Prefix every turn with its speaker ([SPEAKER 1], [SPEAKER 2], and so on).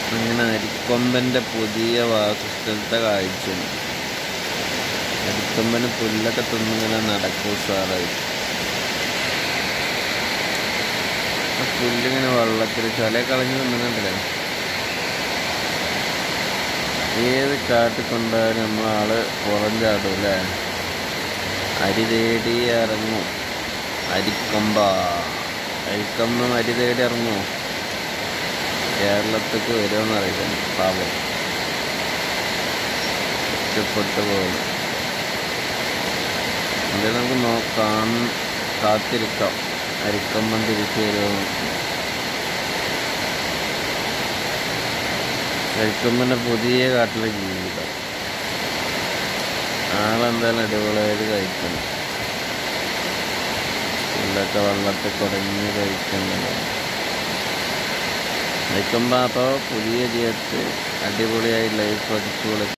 [SPEAKER 1] അങ്ങനെ അരിക്കൊമ്പൻ്റെ പുതിയ വാസസ്ഥലത്തെ കാഴ്ചയാണ് അരിക്കൊമ്പന് പുല്ലൊക്കെ തിന്നിങ്ങനെ നടക്കും സാറായി ആ പുല്ലിങ്ങനെ വെള്ളത്തിൽ ചല കളഞ്ഞു തിന്നുന്നുണ്ടല്ലേ ഏത് കാട്ടിൽ കൊണ്ടാലും നമ്മളാള് പുറം ചാടും അല്ലേ അരി തേടി ഇറങ്ങും അരിക്കൊമ്പ അരിക്കൊമ്പം അരി തേടി ഇറങ്ങും കേരളത്തേക്ക് വരുമെന്ന് അറിയില്ല പാപം ഒറ്റപ്പെട്ടു പോകും അത് നമുക്ക് നോക്കാം കാത്തിരിക്കാം അരിക്കമ്പം തിരിച്ചു വരുമോ അരിക്കമ്പൻ്റെ പുതിയ കാട്ടിലെ ജീവിതം ആളെന്തായാലും അടിപൊളിയായിട്ട് കഴിക്കണം പുല്ലൊക്കെ വെള്ളത്തിൽ കുടഞ്ഞ് കഴിക്കുന്നത് അരിക്കമ്പ അപ്പോൾ പുതിയ ജീവിതത്തിൽ അടിപൊളിയായി ലൈഫ് അടിച്ചു